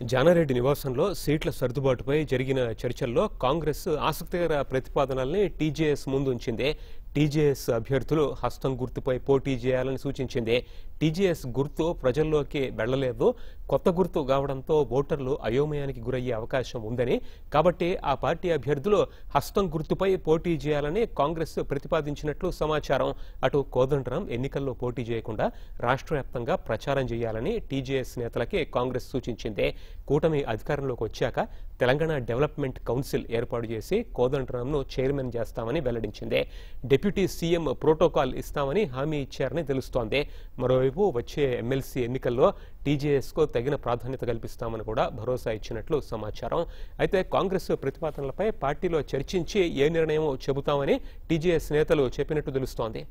జానారెడ్డి నివాసంలో సీట్ల సర్దుబాటుపై జరిగిన చర్చల్లో కాంగ్రెస్ ఆసక్తికర ప్రతిపాదనల్ని టీజేఎస్ ముందుంచింది టీజేఎస్ అభ్యర్థులు హస్తం గుర్తుపై పోటీ చేయాలని సూచించింది టీజేఎస్ గుర్తు ప్రజల్లోకి వెళ్లలేదు కొత్త గుర్తు కావడంతో ఓటర్లు అయోమయానికి గురయ్యే అవకాశం ఉందని కాబట్టి ఆ పార్టీ అభ్యర్థులు హస్తం గుర్తుపై పోటీ చేయాలని కాంగ్రెస్ ప్రతిపాదించినట్లు సమాచారం అటు కోదండరాం ఎన్నికల్లో పోటీ చేయకుండా రాష్ట్ర వ్యాప్తంగా ప్రచారం చేయాలని టీజేఎస్ నేతలకి కాంగ్రెస్ సూచించింది కూటమి అధికారంలోకి వచ్చాక తెలంగాణ డెవలప్మెంట్ కౌన్సిల్ ఏర్పాటు చేసి కోదండరాంను చైర్మన్ చేస్తామని వెల్లడించింది డిప్యూటీ సీఎం ప్రోటోకాల్ ఇస్తామని హామీ ఇచ్చారని తెలుస్తోంది మరోవైపు వచ్చే ఎమ్మెల్సీ ఎన్నికల్లో టీజేఎస్కు తగిన ప్రాధాన్యత కల్పిస్తామని కూడా భరోసా ఇచ్చినట్లు సమాచారం అయితే కాంగ్రెస్ ప్రతిపాదనలపై పార్టీలో చర్చించి ఏ నిర్ణయమో చెబుతామని టీజేఎస్ నేతలు చెప్పినట్టు తెలుస్తోంది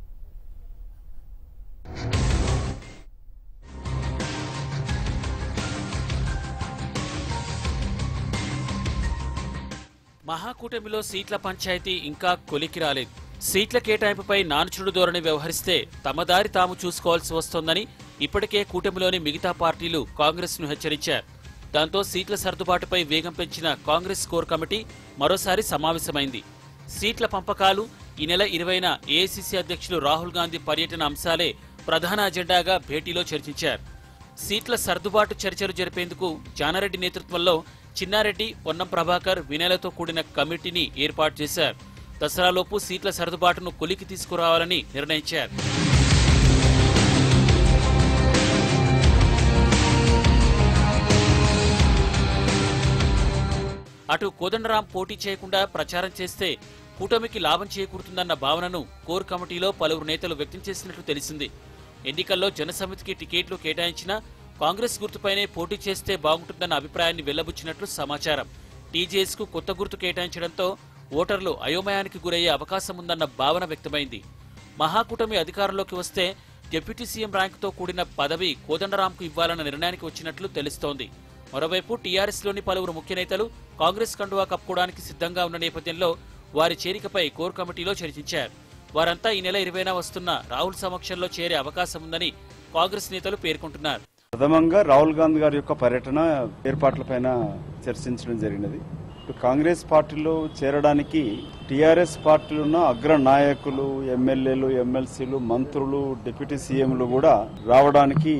మహాకూటమిలో సీట్ల పంచాయతీ ఇంకా కొలికి రాలేదు సీట్ల కేటాయింపుపై నానుచుడు ధోరణి వ్యవహరిస్తే తమ దారి తాము చూసుకోవాల్సి వస్తోందని ఇప్పటికే కూటమిలోని మిగతా పార్టీలు కాంగ్రెస్ ను హెచ్చరించారు దాంతో సీట్ల సర్దుబాటుపై వేగం పెంచిన కాంగ్రెస్ కోర్ కమిటీ మరోసారి సమావేశమైంది సీట్ల పంపకాలు ఈ నెల ఇరవైన ఏఐసీసీ అధ్యక్షులు రాహుల్ గాంధీ పర్యటన అంశాలే ప్రధాన అజెండాగా భేటీలో చర్చించారు సీట్ల సర్దుబాటు చర్చలు జరిపేందుకు జానారెడ్డి నేతృత్వంలో చిన్నారెడ్డి పొన్నం ప్రభాకర్ వినయలతో కూడిన కమిటీని ఏర్పాటు చేశారు దసరాలోపు సీట్ల సర్దుబాటును కొలికి తీసుకురావాలని నిర్ణయించారు అటు కోదండరాం పోటీ చేయకుండా ప్రచారం చేస్తే కూటమికి లాభం చేకూరుతుందన్న భావనను కోర్ కమిటీలో పలువురు నేతలు వ్యక్తం చేసినట్లు తెలిసింది ఎన్నికల్లో జనసమితికి టికెట్లు కేటాయించినా కాంగ్రెస్ గుర్తుపైనే పోటీ చేస్తే బాగుంటుందన్న అభిప్రాయాన్ని వెల్లబుచ్చినట్లు సమాచారం టీజేఎస్ కు కొత్త గుర్తు కేటాయించడంతో ఓటర్లు అయోమయానికి గురయ్యే అవకాశం ఉందన్న భావన వ్యక్తమైంది మహాకూటమి అధికారంలోకి వస్తే డిప్యూటీ సీఎం ర్యాంకుతో కూడిన పదవి కోదండరాంకు ఇవ్వాలన్న నిర్ణయానికి వచ్చినట్లు తెలుస్తోంది మరోవైపు టీఆర్ఎస్లోని పలువురు ముఖ్య నేతలు కాంగ్రెస్ కండువా కప్పుకోవడానికి సిద్ధంగా ఉన్న నేపథ్యంలో వారి చేరికపై కోర్ కమిటీలో చర్చించారు వారంతా ఈ నెల ఇరవైన వస్తున్న రాహుల్ సమక్షంలో చేరే అవకాశం ఉందని కాంగ్రెస్ నేతలు పేర్కొంటున్నారు ప్రథమంగా రాహుల్ గాంధీ గారి యొక్క పర్యటన ఏర్పాట్లపైన చర్చించడం జరిగినది ఇప్పుడు కాంగ్రెస్ పార్టీలో చేరడానికి టీఆర్ఎస్ పార్టీలో ఉన్న అగ్ర నాయకులు ఎమ్మెల్యేలు ఎమ్మెల్సీలు మంత్రులు డిప్యూటీ సీఎంలు కూడా రావడానికి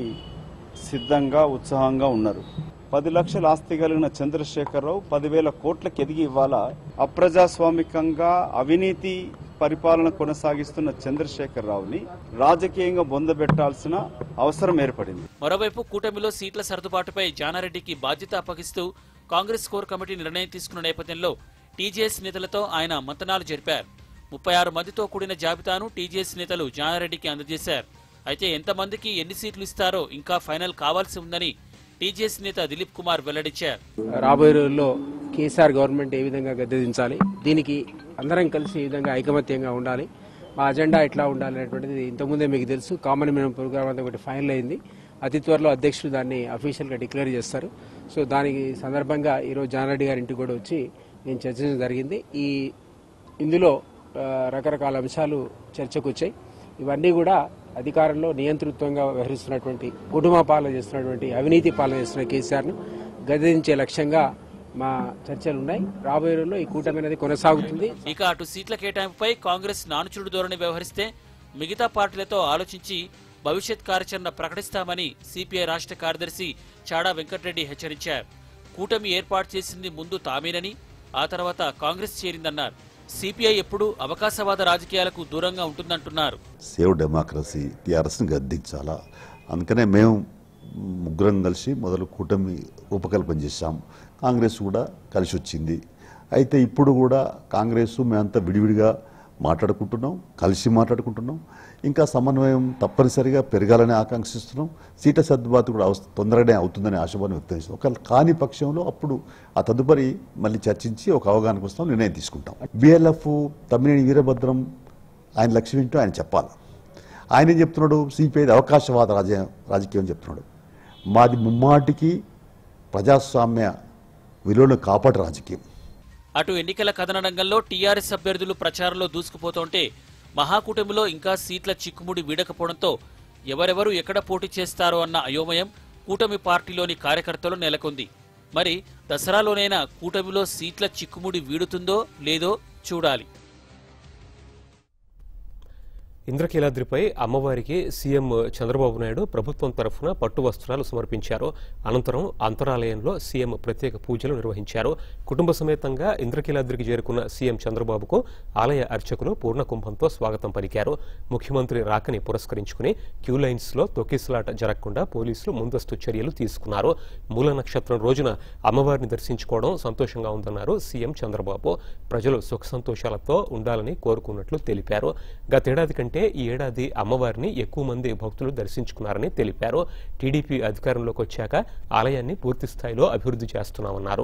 సిద్ధంగా ఉత్సాహంగా ఉన్నారు పది లక్షల ఆస్తి కలిగిన చంద్రశేఖరరావు పదివేల కోట్లకు ఎదిగి ఇవాళ అప్రజాస్వామికంగా అవినీతి పరిపాలన కొనసాగిస్తున్న చంద్రశేఖరరావుని రాజకీయంగా బొందబెట్టాల్సిన అవసరం ఏర్పడింది మరోవైపు కూటమిలో సీట్ల సర్దుబాటుపై జానారెడ్డికి బాధ్యత అప్పగిస్తూ కాంగ్రెస్ కోర్ కమిటీ నిర్ణయం తీసుకున్న నేపథ్యంలో టీజేఎస్ నేతలతో ఆయన మంతనాలు జరిపారు ముప్పై ఆరు మందితో కూడిన జాబితాను టీజేఎస్ నేతలు జానారెడ్డికి అందజేశారు అయితే ఎంతమందికి ఎన్ని సీట్లు ఇస్తారో ఇంకా ఫైనల్ కావాల్సి ఉందని టీజేఎస్ నేత దిలీప్ కుమార్ వెల్లడించారు రాబోయే రోజుల్లో కేసీఆర్ గవర్నమెంట్ ఏ విధంగా గద్దెదించాలి దీనికి అందరం కలిసి ఈ విధంగా ఐకమత్యంగా ఉండాలి మా అజెండా ఎట్లా ఉండాలి అనేటువంటిది ఇంతకుముందే మీకు తెలుసు కామన్ మినిమం ప్రోగ్రామ్ అంతా ఒకటి ఫైనల్ అయింది అతి త్వరలో అధ్యక్షులు దాన్ని అఫీషియల్గా డిక్లేర్ చేస్తారు సో దానికి సందర్భంగా ఈరోజు జానారెడ్డి గారి ఇంటికి కూడా వచ్చి నేను చర్చించడం జరిగింది ఈ ఇందులో ఆ, రకరకాల అంశాలు చర్చకు వచ్చాయి ఇవన్నీ కూడా అధికారంలో నియంతృత్వంగా వ్యవహరిస్తున్నటువంటి కుటుంబ పాలన చేస్తున్నటువంటి అవినీతి పాలన చేస్తున్న కేసీఆర్ను గదించే లక్ష్యంగా మా చర్చలు ఉన్నాయి రాబోయే రోజుల్లో ఈ కూటమి అనేది కొనసాగుతుంది ఇక అటు సీట్ల కేటాయింపుపై కాంగ్రెస్ నానుచుడు ధోరణి వ్యవహరిస్తే మిగతా పార్టీలతో ఆలోచించి భవిష్యత్ కార్యాచరణ ప్రకటిస్తామని సిపిఐ రాష్ట్ర కార్యదర్శి చాడా వెంకటరెడ్డి హెచ్చరించారు కూటమి ఏర్పాటు చేసింది ముందు తామేనని ఆ తర్వాత కాంగ్రెస్ చేరిందన్నారు సిపిఐ ఎప్పుడూ అవకాశవాద రాజకీయాలకు దూరంగా ఉంటుందంటున్నారు సేవ్ డెమోక్రసీ టీఆర్ఎస్ని గద్దించాలా అందుకనే మేము ముగ్గురం కలిసి మొదలు కూటమి రూపకల్పన చేశాం కాంగ్రెస్ కూడా కలిసి వచ్చింది అయితే ఇప్పుడు కూడా కాంగ్రెస్ మేమంతా విడివిడిగా మాట్లాడుకుంటున్నాం కలిసి మాట్లాడుకుంటున్నాం ఇంకా సమన్వయం తప్పనిసరిగా పెరగాలని ఆకాంక్షిస్తున్నాం సీట్ల సర్దుబాటు కూడా అవస- తొందరగానే అవుతుందని ఆశాభావం వ్యక్తం చేస్తాం ఒకవేళ కాని పక్షంలో అప్పుడు ఆ తదుపరి మళ్ళీ చర్చించి ఒక అవగాహనకు వస్తాం నిర్ణయం తీసుకుంటాం బిఎల్ఎఫ్ తమ్మినేని వీరభద్రం ఆయన లక్ష్యం ఏంటో ఆయన చెప్పాలి ఆయన ఏం చెప్తున్నాడు సిపిఐ అవకాశవాద రాజ రాజకీయం అని చెప్తున్నాడు మాది ముమ్మాటికి ప్రజాస్వామ్య విలువను కాపాడు రాజకీయం అటు ఎన్నికల కథన రంగంలో టీఆర్ఎస్ అభ్యర్థులు ప్రచారంలో దూసుకుపోతుంటే మహాకూటమిలో ఇంకా సీట్ల చిక్కుముడి వీడకపోవడంతో ఎవరెవరు ఎక్కడ పోటీ చేస్తారో అన్న అయోమయం కూటమి పార్టీలోని కార్యకర్తలు నెలకొంది మరి దసరాలోనైనా కూటమిలో సీట్ల చిక్కుముడి వీడుతుందో లేదో చూడాలి ఇంద్రకీలాద్రిపై అమ్మవారికి సీఎం చంద్రబాబు నాయుడు ప్రభుత్వం తరఫున పట్టు వస్త్రాలు సమర్పించారు అనంతరం అంతరాలయంలో సీఎం ప్రత్యేక పూజలు నిర్వహించారు కుటుంబ సమేతంగా ఇంద్రకీలాద్రికి చేరుకున్న సీఎం చంద్రబాబుకు ఆలయ అర్చకులు పూర్ణ కుంభంతో స్వాగతం పలికారు ముఖ్యమంత్రి రాకని పురస్కరించుకుని క్యూ లైన్స్ లో తొక్కిసలాట జరగకుండా పోలీసులు ముందస్తు చర్యలు తీసుకున్నారు మూల నక్షత్రం రోజున అమ్మవారిని దర్శించుకోవడం సంతోషంగా ఉందన్నారు సీఎం చంద్రబాబు ప్రజలు సుఖ సంతోషాలతో ఉండాలని కోరుకున్నట్లు తెలిపారు గతేడాది కంటే ఈ ఏడాది అమ్మవారిని ఎక్కువ మంది భక్తులు దర్శించుకున్నారని తెలిపారు టీడీపీ అధికారంలోకి వచ్చాక ఆలయాన్ని పూర్తి స్థాయిలో అభివృద్ధి చేస్తున్నామన్నారు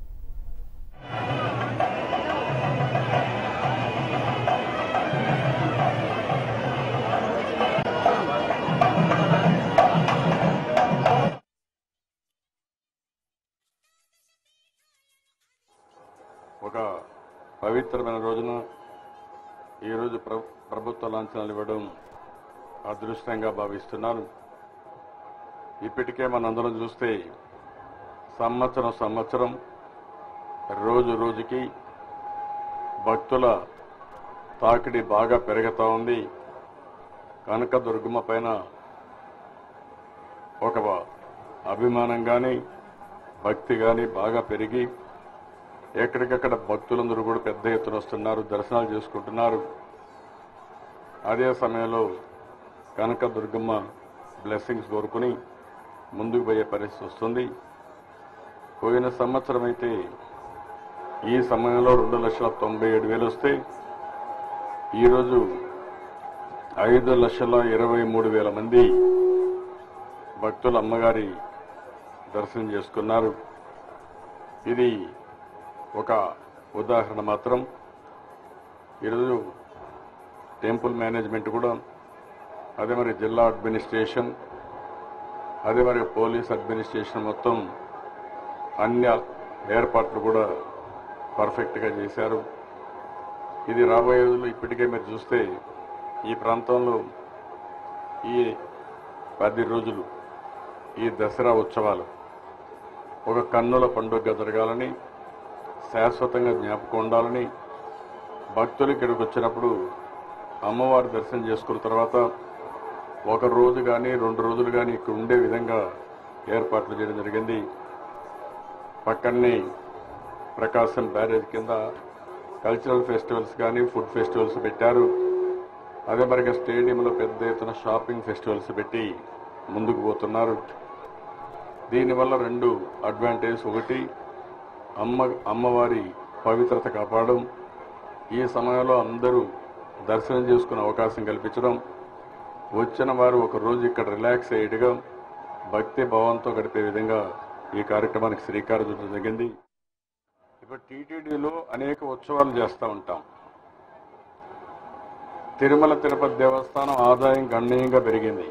ఒక పవిత్రమైన రోజున ఈరోజు ప్ర ప్రభుత్వ లాంఛనాలు ఇవ్వడం అదృష్టంగా భావిస్తున్నాను ఇప్పటికే మనందరం చూస్తే సంవత్సరం సంవత్సరం రోజు రోజుకి భక్తుల తాకిడి బాగా పెరుగుతూ ఉంది కనక దుర్గమ్మ పైన ఒక అభిమానం కానీ భక్తి కానీ బాగా పెరిగి ఎక్కడికక్కడ భక్తులందరూ కూడా పెద్ద ఎత్తున వస్తున్నారు దర్శనాలు చేసుకుంటున్నారు అదే సమయంలో కనక దుర్గమ్మ బ్లెస్సింగ్స్ కోరుకుని ముందుకు పోయే పరిస్థితి వస్తుంది పోయిన సంవత్సరం అయితే ఈ సమయంలో రెండు లక్షల తొంభై ఏడు వేలు వస్తే ఈరోజు ఐదు లక్షల ఇరవై మూడు వేల మంది భక్తులు అమ్మగారి దర్శనం చేసుకున్నారు ఇది ఒక ఉదాహరణ మాత్రం ఈరోజు టెంపుల్ మేనేజ్మెంట్ కూడా అదే మరి జిల్లా అడ్మినిస్ట్రేషన్ అదే మరి పోలీస్ అడ్మినిస్ట్రేషన్ మొత్తం అన్ని ఏర్పాట్లు కూడా పర్ఫెక్ట్గా చేశారు ఇది రాబోయే రోజుల్లో ఇప్పటికే మీరు చూస్తే ఈ ప్రాంతంలో ఈ పది రోజులు ఈ దసరా ఉత్సవాలు ఒక కన్నుల పండుగ జరగాలని శాశ్వతంగా జ్ఞాపకం ఉండాలని భక్తులు ఇక్కడికి వచ్చినప్పుడు అమ్మవారి దర్శనం చేసుకున్న తర్వాత ఒక రోజు కానీ రెండు రోజులు కానీ ఇక్కడ ఉండే విధంగా ఏర్పాట్లు చేయడం జరిగింది పక్కనే ప్రకాశం బ్యారేజ్ కింద కల్చరల్ ఫెస్టివల్స్ కానీ ఫుడ్ ఫెస్టివల్స్ పెట్టారు అదే మరిగా స్టేడియంలో పెద్ద ఎత్తున షాపింగ్ ఫెస్టివల్స్ పెట్టి ముందుకు పోతున్నారు దీనివల్ల రెండు అడ్వాంటేజ్ ఒకటి అమ్మ అమ్మవారి పవిత్రత కాపాడడం ఈ సమయంలో అందరూ దర్శనం చేసుకునే అవకాశం కల్పించడం వచ్చిన వారు ఒక రోజు ఇక్కడ రిలాక్స్ అయ్యేట్టుగా భక్తి భావంతో గడిపే విధంగా ఈ కార్యక్రమానికి శ్రీకారం చుట్టడం జరిగింది ఇప్పుడు టీటీడీలో అనేక ఉత్సవాలు చేస్తూ ఉంటాం తిరుమల తిరుపతి దేవస్థానం ఆదాయం గణనీయంగా పెరిగింది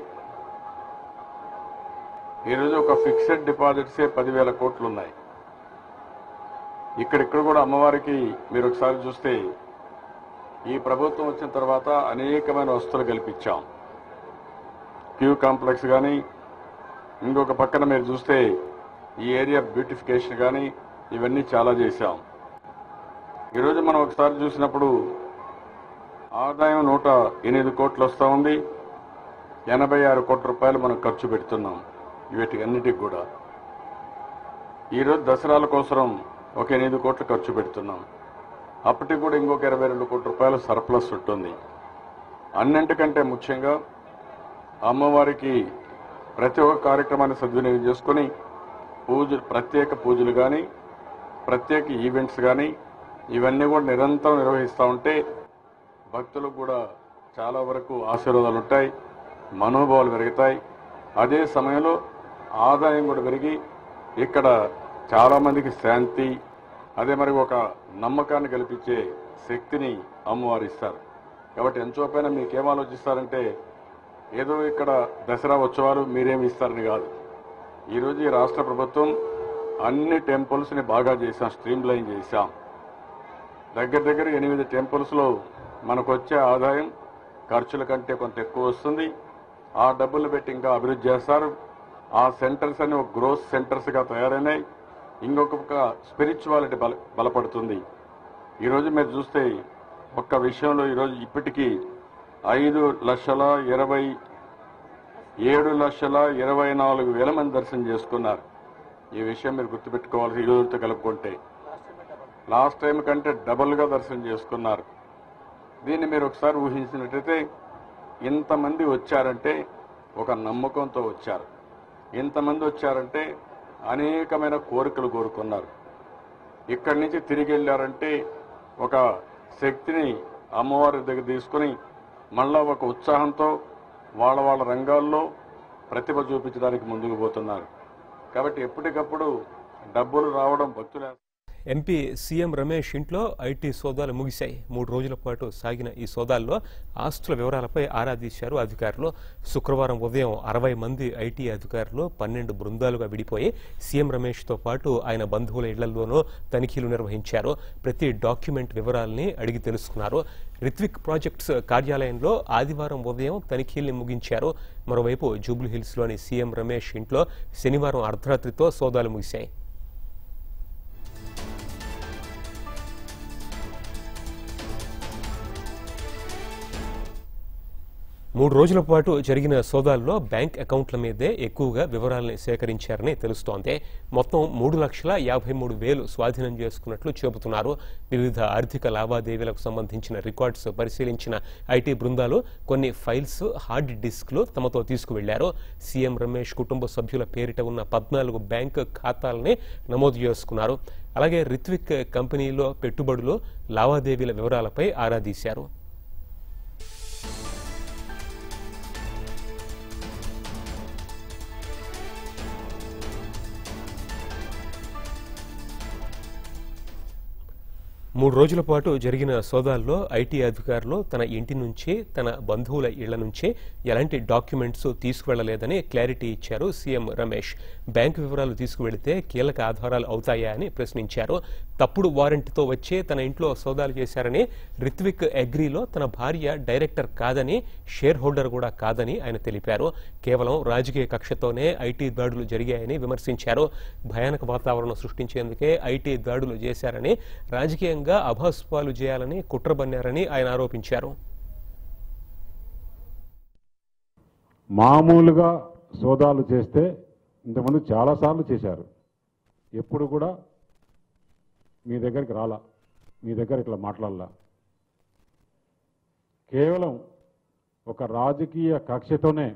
ఈరోజు ఒక ఫిక్స్డ్ డిపాజిట్సే పదివేల కోట్లు ఉన్నాయి ఇక్కడిక్కడ కూడా అమ్మవారికి మీరు ఒకసారి చూస్తే ఈ ప్రభుత్వం వచ్చిన తర్వాత అనేకమైన వస్తువులు కల్పించాం క్యూ కాంప్లెక్స్ కానీ ఇంకొక పక్కన మీరు చూస్తే ఈ ఏరియా బ్యూటిఫికేషన్ కానీ ఇవన్నీ చాలా చేశాం ఈరోజు మనం ఒకసారి చూసినప్పుడు ఆదాయం నూట ఎనిమిది కోట్లు వస్తూ ఉంది ఎనభై ఆరు కోట్ల రూపాయలు మనం ఖర్చు పెడుతున్నాం వీటికి అన్నిటికి కూడా ఈరోజు దసరాల కోసం ఒక ఎనిమిది కోట్లు ఖర్చు పెడుతున్నాం అప్పటికి కూడా ఇంకొక ఇరవై రెండు కోట్ల రూపాయలు సర్ప్లస్ ఉంటుంది అన్నింటికంటే ముఖ్యంగా అమ్మవారికి ప్రతి ఒక్క కార్యక్రమాన్ని సద్వినియోగం చేసుకుని పూజలు ప్రత్యేక పూజలు కానీ ప్రత్యేక ఈవెంట్స్ కానీ ఇవన్నీ కూడా నిరంతరం నిర్వహిస్తూ ఉంటే భక్తులకు కూడా చాలా వరకు ఆశీర్వాదాలు ఉంటాయి మనోభావాలు పెరుగుతాయి అదే సమయంలో ఆదాయం కూడా పెరిగి ఇక్కడ చాలా మందికి శాంతి అదే మరి ఒక నమ్మకాన్ని కల్పించే శక్తిని అమ్మవారు ఇస్తారు కాబట్టి ఎంచోపైన మీకేం ఆలోచిస్తారంటే ఏదో ఇక్కడ దసరా ఉత్సవాలు మీరేమి ఇస్తారని కాదు ఈరోజు ఈ రాష్ట్ర ప్రభుత్వం అన్ని టెంపుల్స్ని బాగా చేశాం స్ట్రీమ్ లైన్ చేశాం దగ్గర దగ్గర ఎనిమిది టెంపుల్స్లో మనకు వచ్చే ఆదాయం ఖర్చుల కంటే కొంత ఎక్కువ వస్తుంది ఆ డబ్బులు పెట్టి ఇంకా అభివృద్ధి చేస్తారు ఆ సెంటర్స్ అన్ని ఒక గ్రోత్ సెంటర్స్గా తయారైనాయి ఇంకొక పక్క స్పిరిచువాలిటీ బల బలపడుతుంది ఈరోజు మీరు చూస్తే ఒక్క విషయంలో ఈరోజు ఇప్పటికీ ఐదు లక్షల ఇరవై ఏడు లక్షల ఇరవై నాలుగు వేల మంది దర్శనం చేసుకున్నారు ఈ విషయం మీరు గుర్తుపెట్టుకోవాల్సి ఈ రోజుతో కలుపుకుంటే లాస్ట్ టైం కంటే డబుల్గా దర్శనం చేసుకున్నారు దీన్ని మీరు ఒకసారి ఊహించినట్టయితే ఇంతమంది వచ్చారంటే ఒక నమ్మకంతో వచ్చారు ఇంతమంది వచ్చారంటే అనేకమైన కోరికలు కోరుకున్నారు ఇక్కడి నుంచి తిరిగి వెళ్ళారంటే ఒక శక్తిని అమ్మవారి దగ్గర తీసుకుని మళ్ళా ఒక ఉత్సాహంతో వాళ్ళ వాళ్ళ రంగాల్లో ప్రతిభ చూపించడానికి ముందుకు పోతున్నారు కాబట్టి ఎప్పటికప్పుడు డబ్బులు రావడం భక్తులే ఎంపీ సీఎం రమేష్ ఇంట్లో ఐటీ సోదాలు ముగిశాయి మూడు రోజుల పాటు సాగిన ఈ సోదాల్లో ఆస్తుల వివరాలపై ఆరా తీశారు అధికారులు శుక్రవారం ఉదయం అరవై మంది ఐటీ అధికారులు పన్నెండు బృందాలుగా విడిపోయి సీఎం రమేష్తో పాటు ఆయన బంధువుల ఇళ్లలోనూ తనిఖీలు నిర్వహించారు ప్రతి డాక్యుమెంట్ వివరాల్ని అడిగి తెలుసుకున్నారు రిత్విక్ ప్రాజెక్ట్స్ కార్యాలయంలో ఆదివారం ఉదయం తనిఖీల్ని ముగించారు మరోవైపు జూబ్లీహిల్స్లోని సీఎం రమేష్ ఇంట్లో శనివారం అర్ధరాత్రితో సోదాలు ముగిశాయి మూడు రోజుల పాటు జరిగిన సోదాల్లో బ్యాంక్ అకౌంట్ల మీదే ఎక్కువగా వివరాలని సేకరించారని తెలుస్తోంది మొత్తం మూడు లక్షల యాభై మూడు వేలు స్వాధీనం చేసుకున్నట్లు చెబుతున్నారు వివిధ ఆర్థిక లావాదేవీలకు సంబంధించిన రికార్డ్స్ పరిశీలించిన ఐటీ బృందాలు కొన్ని ఫైల్స్ హార్డ్ డిస్క్లు తమతో తీసుకువెళ్లారు సీఎం రమేష్ కుటుంబ సభ్యుల పేరిట ఉన్న పద్నాలుగు బ్యాంక్ ఖాతాలని నమోదు చేసుకున్నారు అలాగే రిత్విక్ కంపెనీలో పెట్టుబడులు లావాదేవీల వివరాలపై ఆరా తీశారు మూడు రోజుల పాటు జరిగిన సోదాల్లో ఐటీ అధికారులు తన ఇంటి నుంచి తన బంధువుల ఇళ్ల నుంచి ఎలాంటి డాక్యుమెంట్స్ తీసుకువెళ్లలేదని క్లారిటీ ఇచ్చారు సీఎం రమేష్ బ్యాంకు వివరాలు తీసుకువెళితే కీలక ఆధారాలు అవుతాయా అని ప్రశ్నించారు తప్పుడు వారెంట్తో వచ్చే తన ఇంట్లో సోదాలు చేశారని రిత్విక్ అగ్రీలో తన భార్య డైరెక్టర్ కాదని షేర్ హోల్డర్ కూడా కాదని ఆయన తెలిపారు కేవలం రాజకీయ కక్షతోనే ఐటీ దాడులు జరిగాయని విమర్శించారు భయానక వాతావరణం సృష్టించేందుకే ఐటీ దాడులు చేశారని రాజకీయంగా అభాస్పాలు చేయాలని కుట్రబన్నారని ఆయన ఆరోపించారు మామూలుగా సోదాలు చేస్తే ఇంతకుముందు చాలాసార్లు చేశారు ఎప్పుడు కూడా మీ దగ్గరికి రాలా మీ దగ్గర ఇట్లా మాట్లాడలా కేవలం ఒక రాజకీయ కక్షతోనే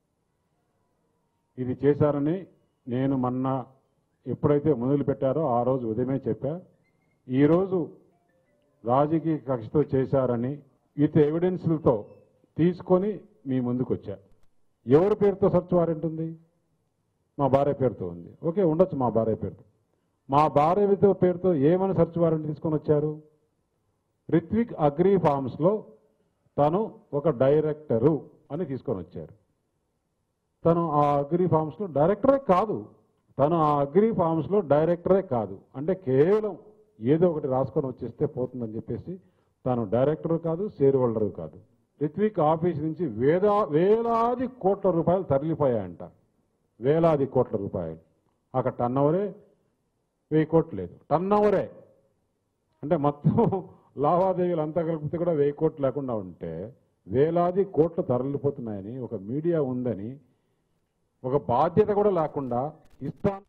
ఇది చేశారని నేను మొన్న ఎప్పుడైతే మొదలు పెట్టారో ఆ రోజు ఉదయమే చెప్పా ఈరోజు రాజకీయ కక్షతో చేశారని విత్ ఎవిడెన్స్లతో తీసుకొని మీ ముందుకు వచ్చా ఎవరి పేరుతో సర్చ్ వారెంట్ ఉంది మా భార్య పేరుతో ఉంది ఓకే ఉండొచ్చు మా భార్య పేరుతో మా భార్య పేరుతో ఏమని సర్చ్ వారెంట్ తీసుకొని వచ్చారు రిత్విక్ అగ్రి ఫార్మ్స్లో తను ఒక డైరెక్టరు అని తీసుకొని వచ్చారు తను ఆ అగ్రి ఫార్మ్స్లో డైరెక్టరే కాదు తను ఆ అగ్రి ఫార్మ్స్లో డైరెక్టరే కాదు అంటే కేవలం ఏదో ఒకటి రాసుకొని వచ్చేస్తే పోతుందని చెప్పేసి తాను డైరెక్టర్ కాదు షేర్ హోల్డర్ కాదు రిత్విక్ ఆఫీస్ నుంచి వేదా వేలాది కోట్ల రూపాయలు తరలిపోయాయంట వేలాది కోట్ల రూపాయలు అక్కడ టర్న్ ఓవరే వెయ్యి కోట్లు లేదు టర్న్ ఓవరే అంటే మొత్తం లావాదేవీలు అంతా కలిపితే కూడా వెయ్యి కోట్లు లేకుండా ఉంటే వేలాది కోట్లు తరలిపోతున్నాయని ఒక మీడియా ఉందని ఒక బాధ్యత కూడా లేకుండా ఇస్తాను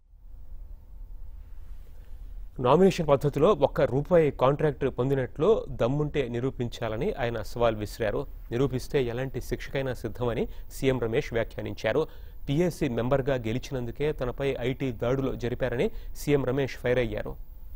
నామినేషన్ పద్ధతిలో ఒక్క రూపాయి కాంట్రాక్ట్ పొందినట్లు దమ్ముంటే నిరూపించాలని ఆయన సవాల్ విసిరారు నిరూపిస్తే ఎలాంటి శిక్షకైనా సిద్ధమని సీఎం రమేష్ వ్యాఖ్యానించారు పీఎస్సీ మెంబర్గా గెలిచినందుకే తనపై ఐటీ దాడులు జరిపారని సీఎం రమేష్ ఫైర్ అయ్యారు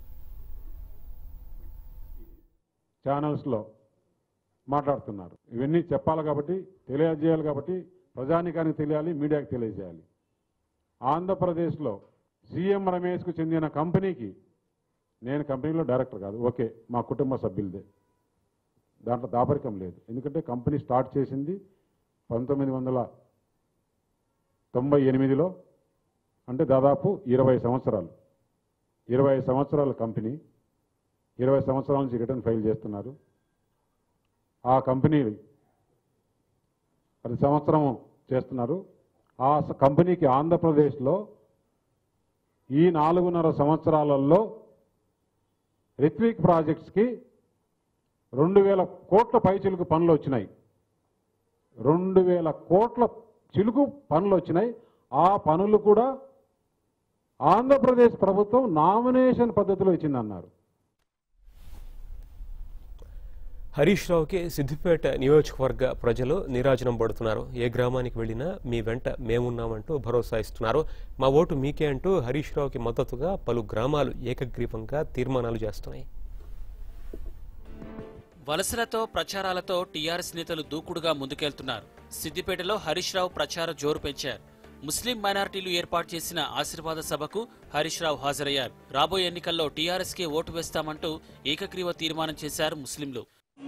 ఛానల్స్లో మాట్లాడుతున్నారు ఇవన్నీ చెప్పాలి కాబట్టి తెలియజేయాలి కాబట్టి ప్రజానికానికి తెలియాలి మీడియాకి తెలియజేయాలి ఆంధ్రప్రదేశ్లో సీఎం రమేష్కు చెందిన కంపెనీకి నేను కంపెనీలో డైరెక్టర్ కాదు ఓకే మా కుటుంబ సభ్యులదే దాంట్లో దాపరికం లేదు ఎందుకంటే కంపెనీ స్టార్ట్ చేసింది పంతొమ్మిది వందల తొంభై ఎనిమిదిలో అంటే దాదాపు ఇరవై సంవత్సరాలు ఇరవై సంవత్సరాల కంపెనీ ఇరవై సంవత్సరాల నుంచి రిటర్న్ ఫైల్ చేస్తున్నారు ఆ కంపెనీ ప్రతి సంవత్సరం చేస్తున్నారు ఆ స- కంపెనీకి ఆంధ్రప్రదేశ్లో ఈ నాలుగున్నర సంవత్సరాలలో రిత్విక్ ప్రాజెక్ట్స్కి రెండు వేల కోట్ల పైచిలుకు పనులు వచ్చినాయి రెండు వేల కోట్ల చిలుకు పనులు వచ్చినాయి ఆ పనులు కూడా ఆంధ్రప్రదేశ్ ప్రభుత్వం నామినేషన్ పద్ధతిలో ఇచ్చిందన్నారు హరీష్ రావుకి సిద్దిపేట నియోజకవర్గ ప్రజలు నీరాజనం పడుతున్నారు ఏ గ్రామానికి వెళ్ళినా మీ వెంట మేమున్నామంటూ భరోసా ఇస్తున్నారు మా ఓటు మీకే అంటూ హరీష్ రావుకి మద్దతుగా పలు గ్రామాలు ఏకగ్రీవంగా తీర్మానాలు చేస్తున్నాయి వలసలతో ప్రచారాలతో టీఆర్ఎస్ నేతలు దూకుడుగా ముందుకెళ్తున్నారు సిద్దిపేటలో హరీష్ రావు ప్రచార జోరు పెంచారు ముస్లిం మైనారిటీలు ఏర్పాటు చేసిన ఆశీర్వాద సభకు హరీష్ రావు హాజరయ్యారు రాబోయే ఎన్నికల్లో టీఆర్ఎస్ కే ఓటు వేస్తామంటూ ఏకగ్రీవ తీర్మానం చేశారు ముస్లింలు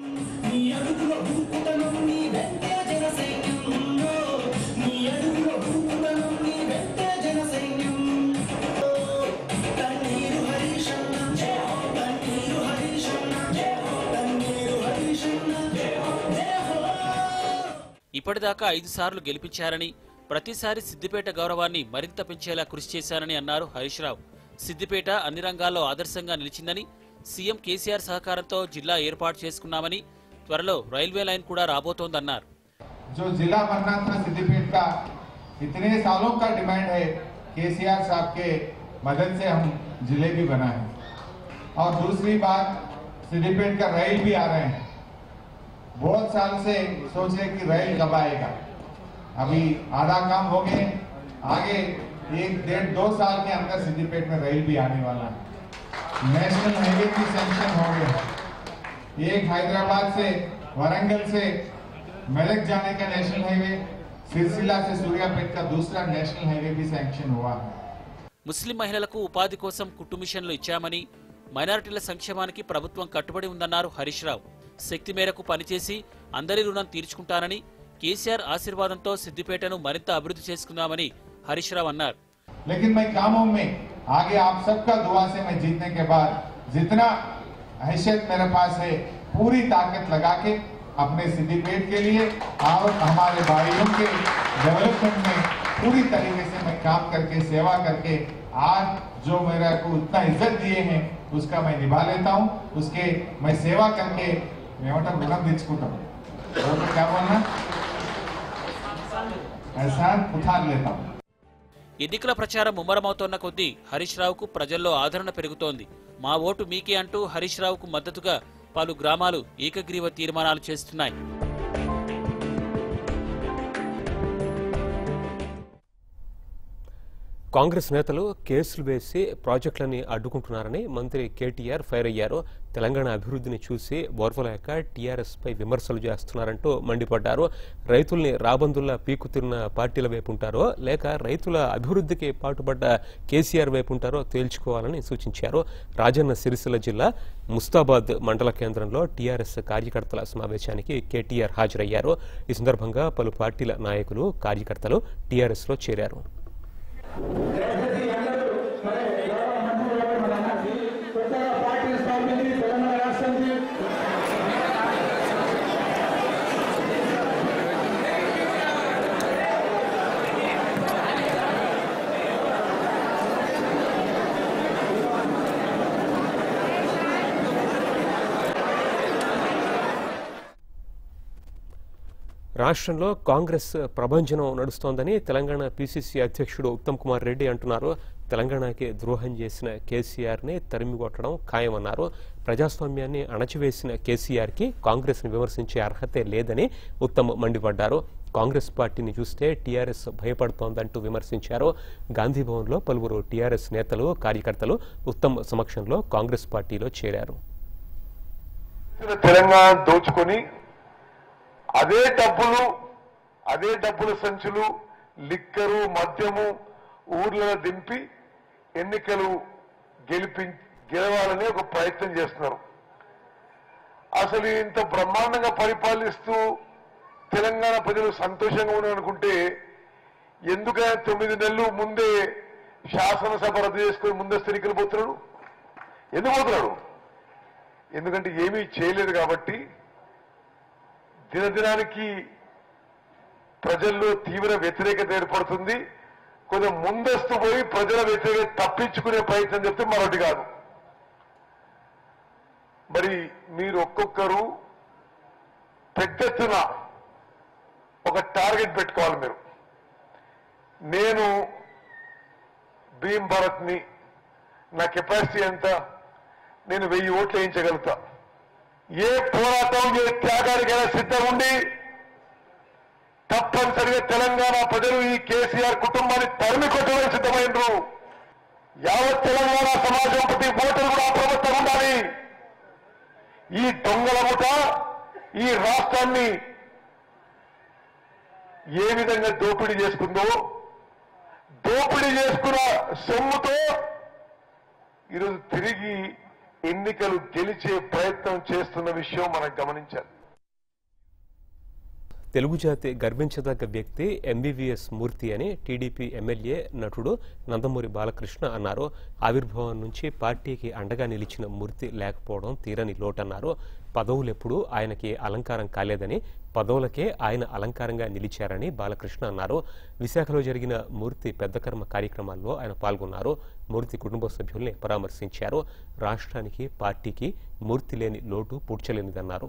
ఇప్పటిదాకా ఐదు సార్లు గెలిపించారని ప్రతిసారి సిద్దిపేట గౌరవాన్ని మరింత పెంచేలా కృషి చేశారని అన్నారు హరీష్ రావు సిద్దిపేట అన్ని రంగాల్లో ఆదర్శంగా నిలిచిందని సీఎం కేసీఆర్ సహకారంతో జిల్లా ఏర్పాటు చేసుకున్నామని త్వరలో రైల్వే లైన్ కూడా రాబోతోందన్నారు जो जिला बनना था सिद्धिपेट का इतने सालों का डिमांड है केसीआर साहब के मदद से हम जिले भी बना है और दूसरी बात सिद्धिपेट का रेल भी आ रहे हैं बहुत साल से सोच रहे कि रेल कब आएगा अभी आधा काम हो गए आगे एक डेढ़ दो साल के अंदर सिद्धिपेट में रेल भी आने वाला है नेशनल हाईवे की सैंक्शन हो गए एक हैदराबाद से वरंगल से मेलक जाने का नेशनल हाईवे सिलसिला से सूर्यापेट का दूसरा नेशनल हाईवे भी सैंक्शन हुआ है ముస్లిం మహిళలకు ఉపాధి కోసం కుట్టు మిషన్లు ఇచ్చామని మైనారిటీల సంక్షేమానికి ప్రభుత్వం కట్టుబడి ఉందన్నారు హరీష్ రావు శక్తి మేరకు పనిచేసి అందరి రుణం తీర్చుకుంటానని కేసీఆర్ ఆశీర్వాదంతో సిద్దిపేటను మరింత అభివృద్ధి చేసుకుందామని హరీష్ రావు అన్నారు लेकिन मैं कामों में आगे आप सबका दुआ से मैं जीतने के बाद जितना हैसियत मेरे पास है पूरी ताकत लगा के अपने सिद्धिपेट के लिए और हमारे भाइयों के डेवलपमेंट में पूरी तरीके से मैं काम करके सेवा करके आज जो मेरा को उतना इज्जत दिए हैं उसका मैं निभा लेता हूँ उसके मैं सेवा करके मैं मतलब ऋणम तेजुకుంటా और क्या बोलना एहसान उठा लेता हूँ ఎన్నికల ప్రచారం ముమ్మరమవుతోన్న కొద్దీ హరీష్ రావుకు ప్రజల్లో ఆదరణ పెరుగుతోంది మా ఓటు మీకే అంటూ హరీష్ రావుకు మద్దతుగా పలు గ్రామాలు ఏకగ్రీవ తీర్మానాలు చేస్తున్నాయి కాంగ్రెస్ నేతలు కేసులు వేసి ప్రాజెక్టులని అడ్డుకుంటున్నారని మంత్రి కేటీఆర్ ఫైర్ అయ్యారు తెలంగాణ అభివృద్ధిని చూసి ఓర్వలేక టీఆర్ఎస్ పై విమర్శలు చేస్తున్నారంటూ మండిపడ్డారు రైతుల్ని రాబందుల్లా పీకుతున్న పార్టీల వైపు ఉంటారో లేక రైతుల అభివృద్ధికి పాటుపడ్డ కేసీఆర్ వైపు ఉంటారో తేల్చుకోవాలని సూచించారు రాజన్న సిరిసిల్ల జిల్లా ముస్తాబాద్ మండల కేంద్రంలో టీఆర్ఎస్ కార్యకర్తల సమావేశానికి కేటీఆర్ హాజరయ్యారు ఈ సందర్భంగా పలు పార్టీల నాయకులు కార్యకర్తలు టీఆర్ఎస్లో చేరారు రాష్ట్రంలో కాంగ్రెస్ ప్రభంజనం నడుస్తోందని తెలంగాణ పీసీసీ అధ్యక్షుడు ఉత్తమ్ కుమార్ రెడ్డి అంటున్నారు తెలంగాణకి ద్రోహం చేసిన కేసీఆర్ని తరిమి కొట్టడం ఖాయమన్నారు ప్రజాస్వామ్యాన్ని అణచివేసిన కేసీఆర్కి కాంగ్రెస్ని విమర్శించే అర్హతే లేదని ఉత్తమ్ మండిపడ్డారు కాంగ్రెస్ పార్టీని చూస్తే టీఆర్ఎస్ భయపడుతోందంటూ విమర్శించారు గాంధీభవన్లో పలువురు టీఆర్ఎస్ నేతలు కార్యకర్తలు ఉత్తమ్ సమక్షంలో కాంగ్రెస్ పార్టీలో చేరారు తెలంగాణ దోచుకొని అదే డబ్బులు అదే డబ్బుల సంచులు లిక్కరు మద్యము ఊర్లలో దింపి ఎన్నికలు గెలిపి గెలవాలని ఒక ప్రయత్నం చేస్తున్నారు అసలు ఇంత బ్రహ్మాండంగా పరిపాలిస్తూ తెలంగాణ ప్రజలు సంతోషంగా ఉన్నారనుకుంటే ఎందుకైనా తొమ్మిది నెలలు ముందే శాసనసభ రద్దు చేసుకుని ముందస్తు ఎన్నికలు పోతున్నాడు ఎందుకు పోతున్నాడు ఎందుకంటే ఏమీ చేయలేదు కాబట్టి దినదినానికి ప్రజల్లో తీవ్ర వ్యతిరేకత ఏర్పడుతుంది కొంచెం ముందస్తు పోయి ప్రజల వ్యతిరేక తప్పించుకునే ప్రయత్నం చెప్తే మరొకటి కాదు మరి మీరు ఒక్కొక్కరు పెద్ద ఎత్తున ఒక టార్గెట్ పెట్టుకోవాలి మీరు నేను భీమ్ భరత్ ని నా కెపాసిటీ ఎంత నేను వెయ్యి ఓట్లు వేయించగలుగుతా ఏ పోరాటం ఏ త్యాగానికైనా సిద్ధం ఉండి తప్పనిసరిగా తెలంగాణ ప్రజలు ఈ కేసీఆర్ కుటుంబాన్ని తరిమి కొట్టడానికి సిద్ధమైనరు యావత్ తెలంగాణ సమాజం ప్రతి ఓటరు కూడా అప్రమత్తంగా ఉండాలి ఈ దొంగల ముఠ ఈ రాష్ట్రాన్ని ఏ విధంగా దోపిడీ చేసుకుందో దోపిడీ చేసుకున్న సొమ్ముతో ఈరోజు తిరిగి ఎన్నికలు గెలిచే ప్రయత్నం చేస్తున్న విషయం మనం గమనించాలి తెలుగు జాతి గర్వించదగ్గ వ్యక్తి ఎంబీవీఎస్ మూర్తి అని టీడీపీ ఎమ్మెల్యే నటుడు నందమూరి బాలకృష్ణ అన్నారు ఆవిర్భావం నుంచి పార్టీకి అండగా నిలిచిన మూర్తి లేకపోవడం తీరని లోటన్నారు పదవులెప్పుడూ ఆయనకి అలంకారం కాలేదని పదవులకే ఆయన అలంకారంగా నిలిచారని బాలకృష్ణ అన్నారు విశాఖలో జరిగిన మూర్తి పెద్ద కర్మ కార్యక్రమాల్లో ఆయన పాల్గొన్నారు మూర్తి కుటుంబ సభ్యుల్ని పరామర్శించారు రాష్ట్రానికి పార్టీకి మూర్తి లేని లోటు పూడ్చలేనిదన్నారు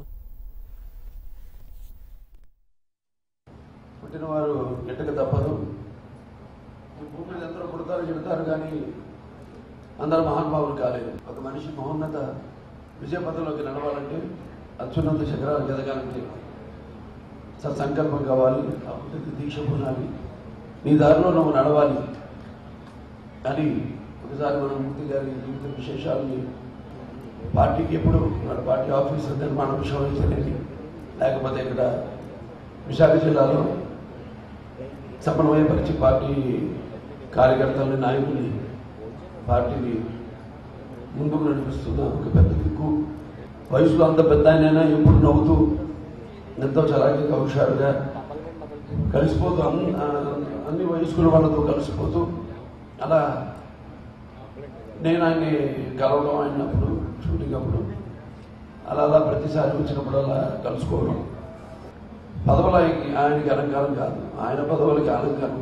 పుట్టినవారు గిట్టక తప్పదు ఈ భూమి మీద అందరూ పుడతారు చెబుతారు కానీ అందరు మహానుభావులు కాలేదు ఒక మనిషి మహోన్నత విజయపథంలోకి నడవాలంటే అత్యున్నత శిఖరాలకు ఎదగాలంటే సత్సంకల్పం కావాలి కాకపోతే దీక్ష పొందాలి నీ దారిలో నువ్వు నడవాలి అని ఒకసారి మనం మూర్తి గారి జీవిత విశేషాలని పార్టీకి ఎప్పుడు మన పార్టీ ఆఫీస్ నిర్మాణ విషయం అయితేనేది లేకపోతే ఇక్కడ విశాఖ జిల్లాలో సమన్వయపరిచి పార్టీ కార్యకర్తలని నాయకుల్ని పార్టీని ముందుకు నడిపిస్తున్న ఒక పెద్ద దిక్కు వయసులో అంత పెద్ద ఆయనైనా ఎప్పుడు నవ్వుతూ ఎంతో చలాకీగా హుషారుగా కలిసిపోతూ అన్ని అన్ని వయస్కుల వాళ్ళతో కలిసిపోతూ అలా నేను ఆయన్ని కలవడం అయినప్పుడు షూటింగ్ అప్పుడు అలా అలా ప్రతిసారి వచ్చినప్పుడు అలా కలుసుకోవడం పదవులు ఆయనకి ఆయనకి అలంకారం కాదు ఆయన పదవులకి అలంకారం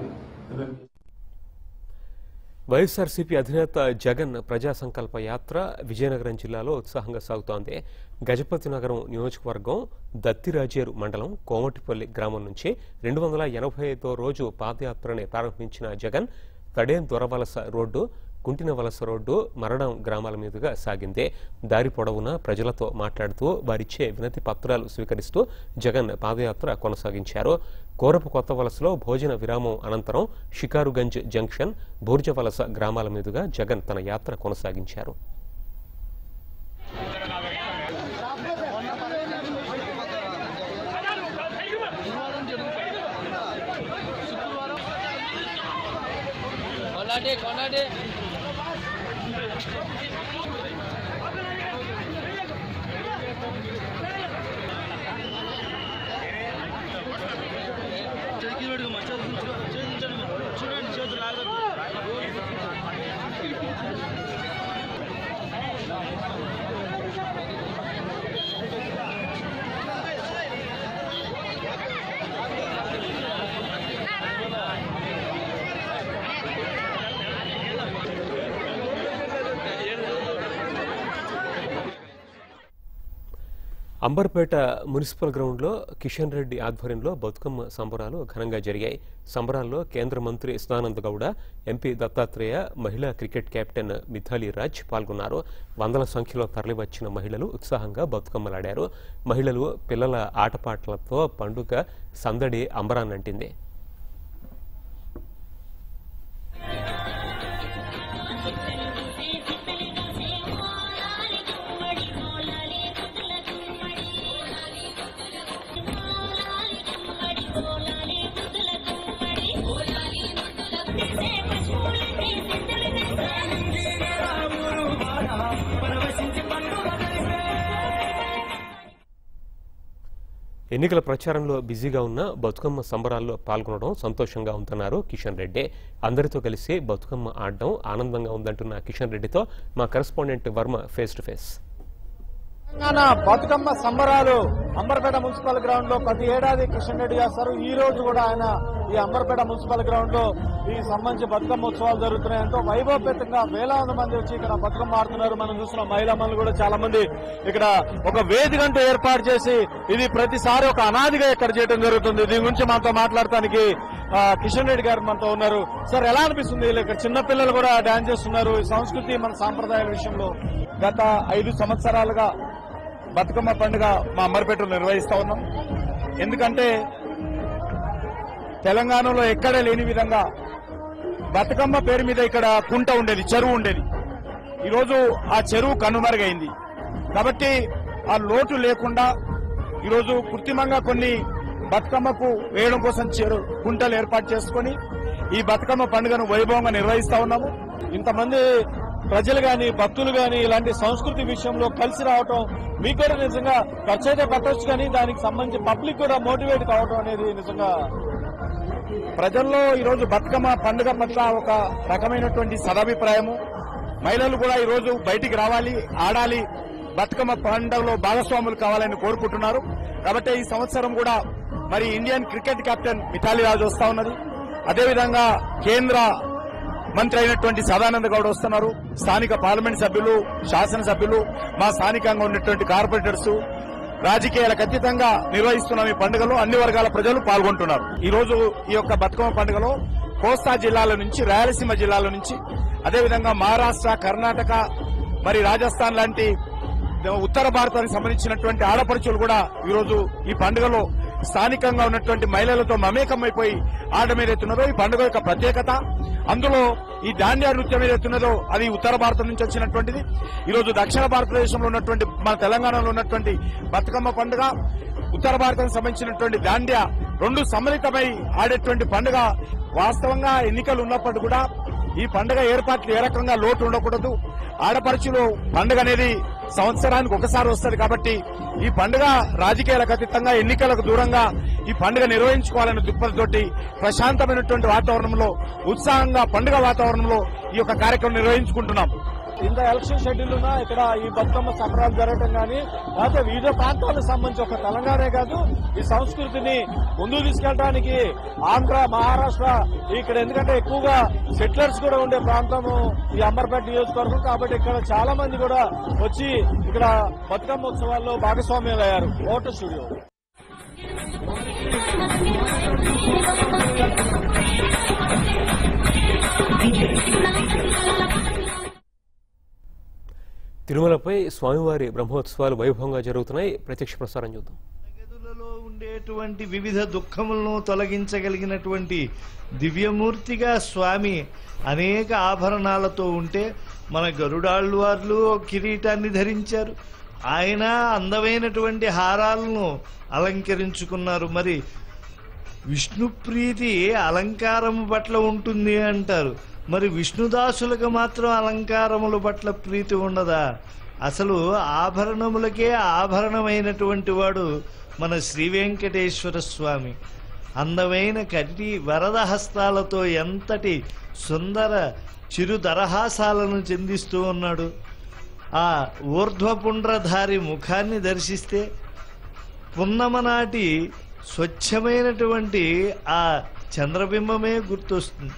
వైఎస్ఆర్సీపీ అధినేత జగన్ ప్రజా సంకల్ప యాత్ర విజయనగరం జిల్లాలో ఉత్సాహంగా సాగుతోంది గజపతి నగరం నియోజకవర్గం దత్తిరాజేరు మండలం కోమటిపల్లి గ్రామం నుంచి రెండు వందల ఎనభై ఐదో రోజు పాదయాత్రని ప్రారంభించిన జగన్ తడేం దొరవలస రోడ్డు కుంటిన వలస రోడ్డు మరణం గ్రామాల మీదుగా సాగింది దారి పొడవునా ప్రజలతో మాట్లాడుతూ వారిచ్చే వినతి పత్రాలు స్వీకరిస్తూ జగన్ పాదయాత్ర కొనసాగించారు కోరపు కొత్త వలసలో భోజన విరామం అనంతరం షికారుగంజ్ జంక్షన్ బూర్జ వలస గ్రామాల మీదుగా జగన్ తన యాత్ర కొనసాగించారు అంబర్పేట మున్సిపల్ గ్రౌండ్లో కిషన్ రెడ్డి ఆధ్వర్యంలో బతుకమ్మ సంబరాలు ఘనంగా జరిగాయి సంబరాల్లో కేంద్ర మంత్రి స్నానంద గౌడ ఎంపీ దత్తాత్రేయ మహిళా క్రికెట్ కెప్టెన్ మిథాలీ రాజ్ పాల్గొన్నారు వందల సంఖ్యలో తరలివచ్చిన మహిళలు ఉత్సాహంగా బతుకమ్మలాడారు మహిళలు పిల్లల ఆటపాటలతో పండుగ సందడి అంబరాన్నంటింది ఎన్నికల ప్రచారంలో బిజీగా ఉన్న బతుకమ్మ సంబరాల్లో పాల్గొనడం సంతోషంగా ఉందన్నారు కిషన్ రెడ్డి అందరితో కలిసి బతుకమ్మ ఆడడం ఆనందంగా ఉందంటున్న కిషన్ రెడ్డితో మా correspondent Varma face to face Telangana Bathukamma సంబరాలు అంబర్పేట మున్సిపల్ గ్రౌండ్ లో ప్రతి ఏడాది కిషన్ రెడ్డి చేస్తారు ఈ రోజు కూడా ఆయన ఈ అంబర్పేట మున్సిపల్ గ్రౌండ్ లో ఈ సంబంధించి బతుకమ్మ ఉత్సవాలు జరుగుతున్నాయి ఎంతో వైభవపేతంగా వేలాది మంది వచ్చి ఇక్కడ బతుకమ్మ ఆడుతున్నారు మనం చూస్తున్నాం మహిళమ్మలు కూడా చాలా మంది ఇక్కడ ఒక వేదికంటూ ఏర్పాటు చేసి ఇది ప్రతిసారి ఒక అనాదిగా ఇక్కడ చేయడం జరుగుతుంది దీని గురించి మనతో మాట్లాడటానికి ఆ, కిషన్ రెడ్డి గారు మనతో ఉన్నారు సార్ ఎలా అనిపిస్తుంది వీళ్ళు ఇక్కడ చిన్న పిల్లలు కూడా డాన్స్ చేస్తున్నారు ఈ సంస్కృతి మన సాంప్రదాయాల విషయంలో గత ఐదు సంవత్సరాలుగా బతుకమ్మ పండుగ మా అమ్మరిపేటలో నిర్వహిస్తా ఉన్నాం ఎందుకంటే తెలంగాణలో ఎక్కడ లేని విధంగా బతుకమ్మ పేరు మీద ఇక్కడ కుంట ఉండేది చెరువు ఉండేది ఈరోజు ఆ చెరువు కనుమరుగైంది కాబట్టి ఆ లోటు లేకుండా ఈరోజు కృత్రిమంగా కొన్ని బతుకమ్మకు వేయడం కోసం చెరు కుంటలు ఏర్పాటు చేసుకొని ఈ బతుకమ్మ పండుగను వైభవంగా నిర్వహిస్తా ఉన్నాము ఇంతమంది ప్రజలు గాని భక్తులు గాని ఇలాంటి సంస్కృతి విషయంలో కలిసి రావటం మీకు కూడా నిజంగా ఖర్చు అయితే పెట్టవచ్చు కానీ దానికి సంబంధించి పబ్లిక్ కూడా మోటివేట్ కావటం అనేది నిజంగా ప్రజల్లో ఈరోజు బతుకమ్మ పండుగ పట్ల ఒక రకమైనటువంటి సదాభిప్రాయము మహిళలు కూడా ఈరోజు బయటికి రావాలి ఆడాలి బతుకమ్మ పండుగలో భాగస్వాములు కావాలని కోరుకుంటున్నారు కాబట్టి ఈ సంవత్సరం కూడా మరి Indian cricket captain Mithali Raj వస్తా ఉన్నది అదేవిధంగా కేంద్ర మంత్రి అయినటువంటి సదానంద గౌడ్ వస్తున్నారు స్థానిక పార్లమెంట్ సభ్యులు శాసనసభ్యులు మా స్థానికంగా ఉన్నటువంటి కార్పొరేటర్స్ రాజకీయాలకు అతీతంగా నిర్వహిస్తున్న ఈ పండుగలో అన్ని వర్గాల ప్రజలు పాల్గొంటున్నారు ఈ రోజు ఈ యొక్క బతుకమ్మ పండుగలో కోస్తా జిల్లాల నుంచి రాయలసీమ జిల్లాల నుంచి అదేవిధంగా మహారాష్ట్ర కర్ణాటక మరి రాజస్థాన్ లాంటి ఉత్తర భారతానికి సంబంధించినటువంటి ఆడపడుచులు కూడా ఈరోజు ఈ పండుగలో స్థానికంగా ఉన్నటువంటి మహిళలతో మమేకమైపోయి ఆడడం ఏదైతున్నదో ఈ పండుగ యొక్క ప్రత్యేకత అందులో ఈ దాండ్యా నృత్యం ఏదైతున్నదో అది ఉత్తర భారతం నుంచి వచ్చినటువంటిది ఈరోజు దక్షిణ భారతదేశంలో ఉన్నటువంటి మన తెలంగాణలో ఉన్నటువంటి బతుకమ్మ పండుగ ఉత్తర భారతానికి సంబంధించినటువంటి దాండ్యా రెండు సమ్మిళితమై ఆడేటువంటి పండుగ వాస్తవంగా ఎన్నికలు ఉన్నప్పటికీ కూడా ఈ పండుగ ఏర్పాట్లు ఏ రకంగా లోటు ఉండకూడదు ఆడపడుచులు పండుగ అనేది సంవత్సరానికి ఒకసారి వస్తుంది కాబట్టి ఈ పండుగ రాజకీయాలకు అతీతంగా ఎన్నికలకు దూరంగా ఈ పండుగ నిర్వహించుకోవాలనే దృక్పథతోటి ప్రశాంతమైనటువంటి వాతావరణంలో ఉత్సాహంగా పండుగ వాతావరణంలో ఈ యొక్క కార్యక్రమం నిర్వహించుకుంటున్నాం ఇంత ఎలక్షన్ షెడ్యూల్ ఉన్నా ఇక్కడ ఈ బతుకమ్మ సంబరాలు జరగటం కానీ లేకపోతే వివిధ ప్రాంతాలకు సంబంధించి ఒక తెలంగాణే కాదు ఈ సంస్కృతిని ముందుకు తీసుకెళ్ళడానికి ఆంధ్ర మహారాష్ట్ర ఇక్కడ ఎందుకంటే ఎక్కువగా సెటిలర్స్ కూడా ఉండే ప్రాంతము ఈ అంబర్పేట నియోజకవర్గం కాబట్టి ఇక్కడ చాలా మంది కూడా వచ్చి ఇక్కడ బతుకమ్మ ఉత్సవాల్లో భాగస్వామ్యాలు అయ్యారు ఓటర్ స్టూడియో తిరుమలపై స్వామివారి బ్రహ్మోత్సవాలు వైభవంగా జరుగుతున్నాయి ప్రత్యక్ష ప్రసారం చూద్దాం గదులలో ఉండేటువంటి వివిధ దుఃఖములను తొలగించగలిగినటువంటి దివ్యమూర్తిగా స్వామి అనేక ఆభరణాలతో ఉంటే మన గరుడాళ్ళు వార్లు కిరీటాన్ని ధరించారు ఆయన అందమైనటువంటి హారాలను అలంకరించుకున్నారు మరి విష్ణుప్రీతి అలంకారము పట్ల ఉంటుంది అంటారు మరి విష్ణుదాసులకు మాత్రం అలంకారముల పట్ల ప్రీతి ఉండదా అసలు ఆభరణములకే ఆభరణమైనటువంటి వాడు మన శ్రీ వెంకటేశ్వర స్వామి అందమైన కటి వరద హస్తాలతో ఎంతటి సుందర చిరు దరహాసాలను చెందిస్తూ ఉన్నాడు ఆ ఊర్ధ్వపుండ్రధారి ముఖాన్ని దర్శిస్తే పున్నమ నాటి స్వచ్ఛమైనటువంటి ఆ చంద్రబింబమే గుర్తొస్తుంది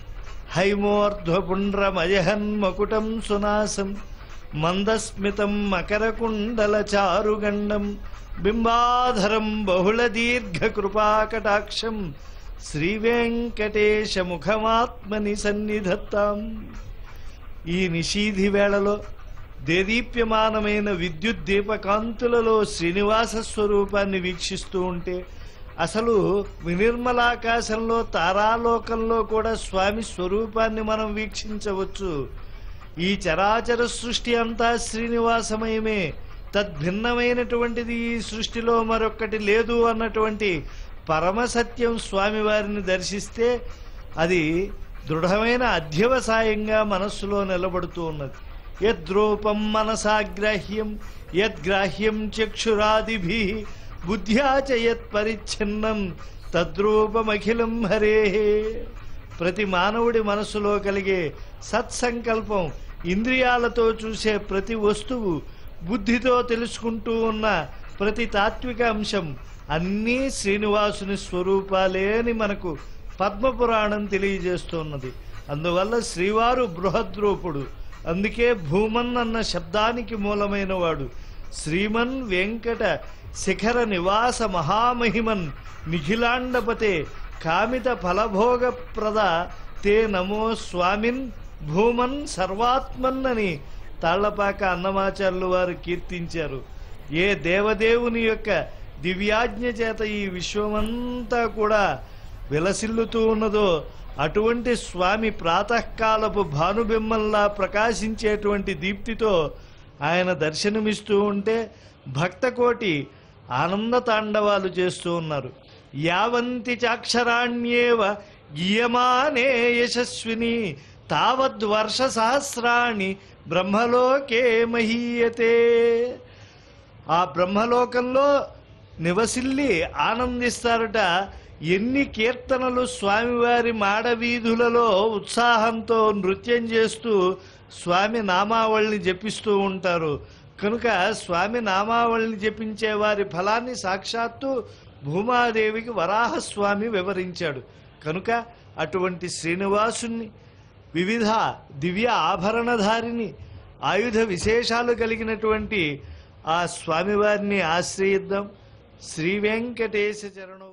హైమోర్ధ్వపుండ్రమయహన్ మకుటం సునాసం మందస్మితం మకరకుండల చారుగండం బింబాధరం బహుళ దీర్ఘ కృపాకటాక్షం శ్రీ వెంకటేశ ముఖమాత్మని సన్నిధత్తాం ఈ నిషీధి వేళలో దేదీప్యమానమైన విద్యుత్ దీపకాంతులలో శ్రీనివాస స్వరూపాన్ని వీక్షిస్తూ ఉంటే అసలు వినిర్మలాకాశంలో తారాలోకంలో కూడా స్వామి స్వరూపాన్ని మనం వీక్షించవచ్చు ఈ చరాచర సృష్టి అంతా శ్రీనివాసమయమే తద్భిన్నమైనటువంటిది ఈ సృష్టిలో మరొక్కటి లేదు అన్నటువంటి పరమసత్యం స్వామివారిని దర్శిస్తే అది దృఢమైన అధ్యవసాయంగా మనస్సులో నిలబడుతూ ఉన్నది యద్రూపం మనసాగ్రాహ్యం యద్గ్రాహ్యం చక్షురాదిభి బుద్ధ్యా చ యత్పరిచ్ఛిన్నం తద్రూపమఖిలం హరే ప్రతి మానవుడి మనసులో కలిగే సత్సంకల్పం ఇంద్రియాలతో చూసే ప్రతి వస్తువు బుద్ధితో తెలుసుకుంటూ ఉన్న ప్రతి తాత్విక అంశం అన్నీ శ్రీనివాసుని స్వరూపాలే అని మనకు పద్మపురాణం తెలియజేస్తున్నది అందువల్ల శ్రీవారు బృహద్రూపుడు అందుకే భూమన్ అన్న శబ్దానికి మూలమైన వాడు శ్రీమన్ వెంకట శిఖర నివాస మహామహిమన్ నిఖిలాండపతే కామిత ఫలభోగ ప్రద తే నమో స్వామిన్ భూమన్ సర్వాత్మన్ అని తాళ్లపాక అన్నమాచార్యులు వారు కీర్తించారు ఏ దేవదేవుని యొక్క దివ్యాజ్ఞ చేత ఈ విశ్వమంతా కూడా విలసిల్లుతూ ఉన్నదో అటువంటి స్వామి ప్రాతకాలపు భానుబింబంలా ప్రకాశించేటువంటి దీప్తితో ఆయన దర్శనమిస్తూ ఉంటే భక్తకోటి ఆనంద తాండవాలు చేస్తూ ఉన్నారు యావంతి చాక్షరాణ్యేవ గీయమానే యశస్విని తావద్వర్ష సహస్రాణి బ్రహ్మలోకే మహీయతే ఆ బ్రహ్మలోకంలో నివసిల్లి ఆనందిస్తారట ఎన్ని కీర్తనలు స్వామివారి మాడవీధులలో ఉత్సాహంతో నృత్యం చేస్తూ స్వామి నామావళిని జపిస్తూ ఉంటారు కనుక స్వామి నామావళిని జపించే వారి ఫలాన్ని సాక్షాత్తు భూమాదేవికి వరాహస్వామి వివరించాడు కనుక అటువంటి శ్రీనివాసుని వివిధ దివ్య ఆభరణధారిని ఆయుధ విశేషాలు కలిగినటువంటి ఆ స్వామివారిని ఆశ్రయిద్దాం శ్రీ వెంకటేశ చరణం